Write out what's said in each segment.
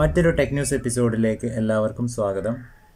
മറ്റൊരു tech news എപ്പിസോഡിലേക്ക് എല്ലാവർക്കും സ്വാഗതം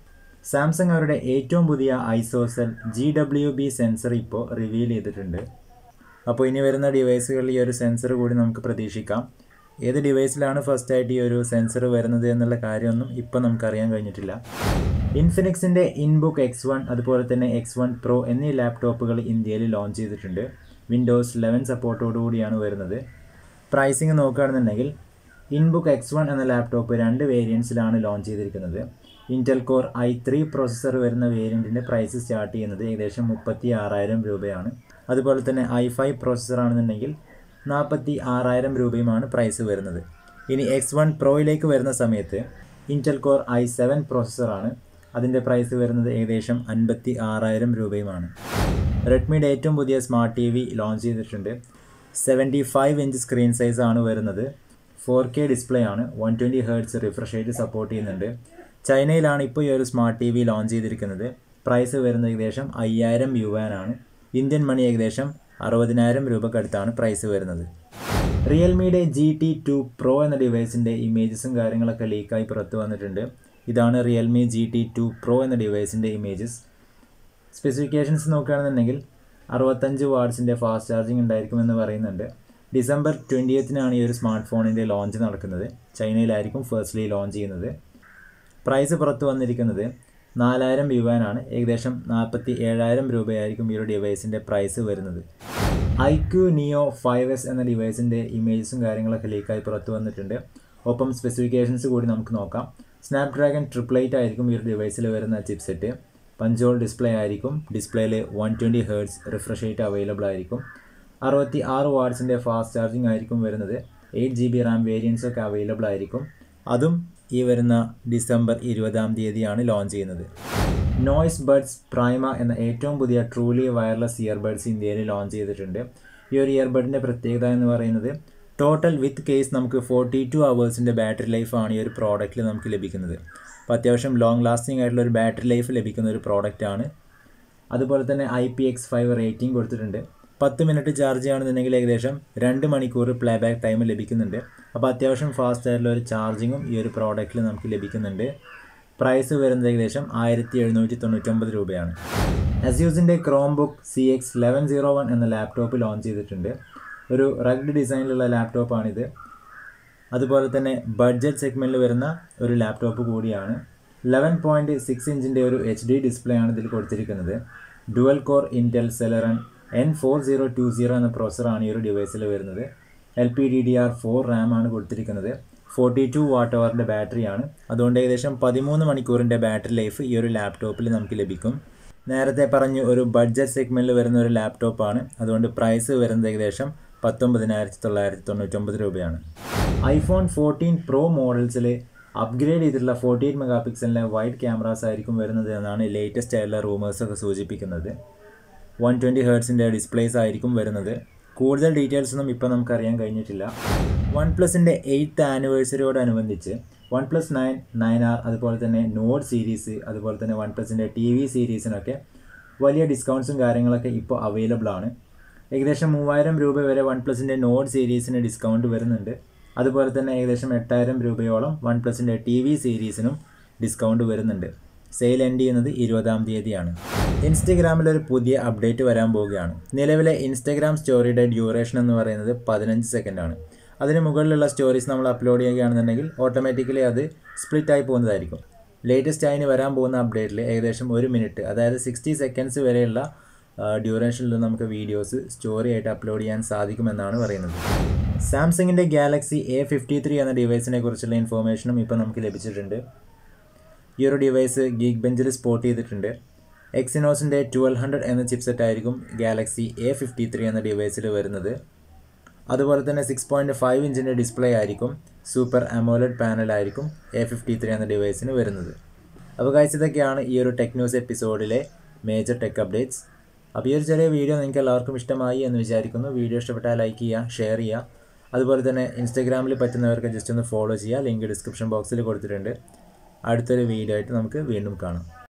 സാംസങ് അവരുടെ ഏറ്റവും പുതിയ ISOCELL G W B sensor ഇപ്പോൾ റിവീൽ ചെയ്തിട്ടുണ്ട് അപ്പോൾ ഇനി വരുന്ന ഡിവൈസുകളിൽ ഈ ഒരു സെൻസർ കൂടി നമുക്ക് പ്രതീക്ഷിക്കാം ഏത് ഡിവൈസിലാണ് ഫസ്റ്റ് ആയിട്ട് ഈ ഒരു സെൻസർ വരുന്നത് എന്നുള്ള കാര്യമൊന്നും ഇപ്പോൾ നമുക്കറിയാൻ കഴിഞ്ഞിട്ടില്ല ഇൻഫിനിക്സിൻ്റെ ഇൻബുക്ക് എക്സ് വൺ അതുപോലെ തന്നെ എക്സ് വൺ പ്രോ എന്നീ ലാപ്ടോപ്പുകൾ ഇന്ത്യയിൽ ലോഞ്ച് ചെയ്തിട്ടുണ്ട് വിൻഡോസ് ലെവൻ സപ്പോർട്ടോടുകൂടിയാണ് വരുന്നത് പ്രൈസിങ് നോക്കുകയാണെന്നുണ്ടെങ്കിൽ ഇൻബുക്ക് എക്സ് വൺ എന്ന ലാപ്ടോപ്പ് രണ്ട് വേരിയൻസിലാണ് ലോഞ്ച് ചെയ്തിരിക്കുന്നത് Intel Core I three processor വരുന്ന വേരിയൻറ്റിൻ്റെ പ്രൈസ് സ്റ്റാർട്ട് ചെയ്യുന്നത് ഏകദേശം മുപ്പത്തി ആറായിരം രൂപയാണ് അതുപോലെ തന്നെ ഐ ഫൈവ് പ്രോസസ്സർ ആണെന്നുണ്ടെങ്കിൽ നാൽപ്പത്തി ആറായിരം രൂപയുമാണ് പ്രൈസ് വരുന്നത് ഇനി എക്സ് വൺ പ്രോയിലേക്ക് വരുന്ന സമയത്ത് ഇൻറ്റൽ കോർ ഐ സെവൻ പ്രോസസ്സറാണ് അതിൻ്റെ പ്രൈസ് വരുന്നത് ഏകദേശം അൻപത്തി ആറായിരം രൂപയുമാണ് റെഡ്മിയുടെ ഏറ്റവും പുതിയ സ്മാർട്ട് ടി വി ലോഞ്ച് ചെയ്തിട്ടുണ്ട് seventy five inch screen size ആണ് വരുന്നത് ഫോർ കെ ഡിസ്പ്ലേ ആണ് one twenty hertz refresh rate support ചെയ്യുന്നുണ്ട് ചൈനയിലാണ് ഇപ്പോൾ ഈ ഒരു സ്മാർട്ട് ടി വി ലോഞ്ച് ചെയ്തിരിക്കുന്നത് പ്രൈസ് വരുന്നത് ഏകദേശം അയ്യായിരം യുവാനാണ് ഇന്ത്യൻ മണി ഏകദേശം അറുപതിനായിരം രൂപക്കടുത്താണ് പ്രൈസ് വരുന്നത് റിയൽമിയുടെ ജി ടി ടു പ്രോ എന്ന ഡിവൈസിൻ്റെ ഇമേജസും കാര്യങ്ങളൊക്കെ ലീക്കായി പുറത്തു വന്നിട്ടുണ്ട് ഇതാണ് Realme G T two pro എന്ന ഡിവൈസിൻ്റെ ഇമേജസ് സ്പെസിഫിക്കേഷൻസ് നോക്കുകയാണെന്നുണ്ടെങ്കിൽ അറുപത്തഞ്ച് വാട്ട്സിൻ്റെ ഫാസ്റ്റ് ചാർജിങ് ഉണ്ടായിരിക്കുമെന്ന് പറയുന്നുണ്ട് ഡിസംബർ ട്വൻറ്റിയത്തിനാണ് ഈ ഒരു സ്മാർട്ട് ഫോണിൻ്റെ ലോഞ്ച് നടക്കുന്നത് ചൈനയിലായിരിക്കും ഫസ്റ്റ്ലി ലോഞ്ച് ചെയ്യുന്നത് പ്രൈസ് പുറത്തു വന്നിരിക്കുന്നത് നാലായിരം യുവാനാണ് ഏകദേശം നാൽപ്പത്തി ഏഴായിരം രൂപയായിരിക്കും ഈ ഒരു ഡിവൈസിൻ്റെ പ്രൈസ് വരുന്നത് ഐക്യു നിയോ ഫൈവ് എസ് എന്ന ഡിവൈസിൻ്റെ ഇമേജസും കാര്യങ്ങളൊക്കെ ലീക്കായി പുറത്തു വന്നിട്ടുണ്ട് ഒപ്പം സ്പെസിഫിക്കേഷൻസ് കൂടി നമുക്ക് നോക്കാം സ്നാപ്ഡ്രാഗൺ ട്രിപ്പിൾ എയ്റ്റ് ആയിരിക്കും ഈ ഒരു ഡിവൈസിൽ വരുന്ന ചിപ്സെറ്റ് പഞ്ചോൾ ഡിസ്പ്ലേ ആയിരിക്കും ഡിസ്പ്ലേയിൽ one twenty hertz refresh rate available ആയിരിക്കും അറുപത്തി ആറ് വാട്ട്സിൻ്റെ ഫാസ്റ്റ് ചാർജിങ് ആയിരിക്കും വരുന്നത് eight G B RAM variance ഒക്കെ അവൈലബിൾ ആയിരിക്കും അതും ഈ വരുന്ന ഡിസംബർ ഇരുപതാം തീയതിയാണ് ലോഞ്ച് ചെയ്യുന്നത് നോയ്സ് ബഡ്സ് പ്രൈമ എന്ന ഏറ്റവും പുതിയ ട്രൂലി വയർലെസ് ഇയർബഡ്സ് ഇന്ത്യയിൽ ലോഞ്ച് ചെയ്തിട്ടുണ്ട് ഈ ഒരു ഇയർബഡിൻ്റെ പ്രത്യേകത എന്ന് പറയുന്നത് ടോട്ടൽ വിത്ത് കേസ് നമുക്ക് ഫോർട്ടി ടു അവേഴ്സിൻ്റെ ബാറ്ററി ലൈഫാണ് ഈ ഒരു പ്രോഡക്റ്റിൽ നമുക്ക് ലഭിക്കുന്നത് അപ്പോൾ അത്യാവശ്യം ലോങ് ലാസ്റ്റിംഗ് ആയിട്ടുള്ള ഒരു ബാറ്ററി ലൈഫ് ലഭിക്കുന്ന ഒരു പ്രോഡക്റ്റാണ് അതുപോലെ തന്നെ I P X five rating കൊടുത്തിട്ടുണ്ട് പത്ത് മിനിറ്റ് ചാർജ് ചെയ്യുകയാണെന്നുണ്ടെങ്കിൽ ഏകദേശം രണ്ട് മണിക്കൂർ പ്ലേ ബാക്ക് ടൈം ലഭിക്കുന്നുണ്ട് അപ്പോൾ അത്യാവശ്യം ഫാസ്റ്റ് ആയിട്ടുള്ള ഒരു ചാർജിങ്ങും ഈ ഒരു പ്രോഡക്റ്റിൽ നമുക്ക് ലഭിക്കുന്നുണ്ട് പ്രൈസ് വരുന്നത് ഏകദേശം ആയിരത്തി എഴുന്നൂറ്റി തൊണ്ണൂറ്റൊമ്പത് രൂപയാണ് അസ്യൂസിൻ്റെ Chromebook C X eleven zero one എന്ന ലാപ്ടോപ്പ് ലോഞ്ച് ചെയ്തിട്ടുണ്ട് ഒരു റഗ്ഡ് ഡിസൈനിലുള്ള ലാപ്ടോപ്പാണിത് അതുപോലെ തന്നെ ബഡ്ജറ്റ് സെഗ്മെൻറ്റിൽ വരുന്ന ഒരു ലാപ്ടോപ്പ് കൂടിയാണ് ലെവൻ പോയിൻറ്റ് സിക്സ് ഇഞ്ചിൻ്റെ ഒരു എച്ച് ഡി ഡിസ്പ്ലേ ആണ് ഇതിൽ കൊടുത്തിരിക്കുന്നത് dual core Intel Celeron N four zero two zero എന്ന പ്രോസറാണ് ഈ ഒരു ഡിവൈസിൽ വരുന്നത് L P D D R four RAM ആണ് കൊടുത്തിരിക്കുന്നത് ഫോർട്ടി ടു വാട്ട് അവറിൻ്റെ ബാറ്ററിയാണ് അതുകൊണ്ട് ഏകദേശം പതിമൂന്ന് മണിക്കൂറിൻ്റെ ബാറ്ററി ലൈഫ് ഈ ഒരു ലാപ്ടോപ്പിൽ നമുക്ക് ലഭിക്കും നേരത്തെ പറഞ്ഞു ഒരു ബഡ്ജറ്റ് സെഗ്മെൻറ്റിൽ വരുന്ന ഒരു ലാപ്ടോപ്പാണ് അതുകൊണ്ട് പ്രൈസ് വരുന്നത് ഏകദേശം പത്തൊമ്പതിനായിരത്തി തൊള്ളായിരത്തി തൊണ്ണൂറ്റൊമ്പത് രൂപയാണ് ഐഫോൺ ഫോർട്ടീൻ പ്രോ മോഡൽസിൽ അപ്ഗ്രേഡ് ചെയ്തിട്ടുള്ള ഫോർട്ടി എയ്റ്റ് മെഗാ പിക്സലിലെ വൈഡ് ക്യാമറാസ് ആയിരിക്കും വരുന്നത് എന്നാണ് ലേറ്റസ്റ്റ് ആയിട്ടുള്ള റൂമേഴ്സൊക്കെ സൂചിപ്പിക്കുന്നത് വൺ ട്വൻറ്റി ഹേർട്സിൻ്റെ ഡിസ്പ്ലേസ് ആയിരിക്കും വരുന്നത് കൂടുതൽ ഡീറ്റെയിൽസ് ഒന്നും ഇപ്പോൾ നമുക്കറിയാൻ കഴിഞ്ഞിട്ടില്ല വൺ പ്ലസിൻ്റെ എയ്ത്ത് ആനിവേഴ്സറിയോടനുബന്ധിച്ച് OnePlus nine nine R അതുപോലെ തന്നെ നോഡ് സീരീസ് അതുപോലെ തന്നെ വൺ പ്ലസിൻ്റെ ടി വി സീരീസിനൊക്കെ വലിയ ഡിസ്കൗണ്ട്സും കാര്യങ്ങളൊക്കെ ഇപ്പോൾ അവൈലബിൾ ആണ് ഏകദേശം മൂവായിരം രൂപ വരെ വൺ പ്ലസിൻ്റെ നോഡ് സീരീസിന് ഡിസ്കൗണ്ട് വരുന്നുണ്ട് അതുപോലെ തന്നെ ഏകദേശം എട്ടായിരം രൂപയോളം വൺ പ്ലസിൻ്റെ ടി വി സീരീസിനും ഡിസ്കൗണ്ട് വരുന്നുണ്ട് സെയിൽ എൻഡ് ചെയ്യുന്നത് ഇരുപതാം തീയതിയാണ് ഇൻസ്റ്റഗ്രാമിൽ ഒരു പുതിയ അപ്ഡേറ്റ് വരാൻ പോവുകയാണ് നിലവിലെ ഇൻസ്റ്റഗ്രാം സ്റ്റോറിയുടെ ഡ്യൂറേഷൻ എന്ന് പറയുന്നത് പതിനഞ്ച് സെക്കൻഡാണ് അതിന് മുകളിലുള്ള സ്റ്റോറീസ് നമ്മൾ അപ്ലോഡ് ചെയ്യുകയാണെന്നുണ്ടെങ്കിൽ ഓട്ടോമാറ്റിക്കലി അത് സ്പ്ലിറ്റ് ആയി പോകുന്നതായിരിക്കും ലേറ്റസ്റ്റ് ആയി വരാൻ പോകുന്ന അപ്ഡേറ്റിൽ ഏകദേശം ഒരു മിനിറ്റ് അതായത് സിക്സ്റ്റി സെക്കൻഡ്സ് വരെയുള്ള ഡ്യൂറേഷനിൽ നമുക്ക് വീഡിയോസ് സ്റ്റോറി ആയിട്ട് അപ്ലോഡ് ചെയ്യാൻ സാധിക്കുമെന്നാണ് പറയുന്നത് സാംസങ്ങിൻ്റെ ഗാലക്സി എ ഫിഫ്റ്റി ത്രീ എന്ന ഡിവൈസിനെ കുറിച്ചുള്ള ഇൻഫോർമേഷനും ഇപ്പോൾ നമുക്ക് ലഭിച്ചിട്ടുണ്ട് ഈ ഒരു ഡിവൈസ് ഗീഗ് ബെഞ്ചിൽ സ്പോട്ട് ചെയ്തിട്ടുണ്ട് എക്സിനോസിൻ്റെ ട്വൽവ് ഹൺഡ്രഡ് എന്ന ചിപ്സെറ്റ് ആയിരിക്കും ഗാലക്സി എ ഫിഫ്റ്റി ത്രീ എന്ന ഡിവൈസിൽ വരുന്നത് അതുപോലെ തന്നെ സിക്സ് പോയിൻറ്റ് ഫൈവ് ഇഞ്ചിൻ്റെ ഡിസ്പ്ലേ ആയിരിക്കും സൂപ്പർ അമോലഡ് പാനലായിരിക്കും എ ഫിഫ്റ്റി ത്രീ എന്ന ഡിവൈസിന് വരുന്നത് അപ്പോൾ കാഴ്ച ഇതൊക്കെയാണ് ഈ ഒരു ടെക് ന്യൂസ് എപ്പിസോഡിലെ മേജർ ടെക് അപ്ഡേറ്റ്സ് അപ്പോൾ ഈ ഒരു ചെറിയ വീഡിയോ നിങ്ങൾക്ക് എല്ലാവർക്കും ഇഷ്ടമായി എന്ന് വിചാരിക്കുന്നു വീഡിയോ ഇഷ്ടപ്പെട്ടാൽ ലൈക്ക് ചെയ്യുക ഷെയർ ചെയ്യുക അതുപോലെ തന്നെ ഇൻസ്റ്റാഗ്രാമിൽ പറ്റുന്നവർക്ക് ജസ്റ്റ് ഒന്ന് ഫോളോ ചെയ്യുക ലിങ്ക് ഡിസ്ക്രിപ്ഷൻ ബോക്സിൽ കൊടുത്തിട്ടുണ്ട് അടുത്തൊരു വീഡിയോ ആയിട്ട് നമുക്ക് വീണ്ടും കാണാം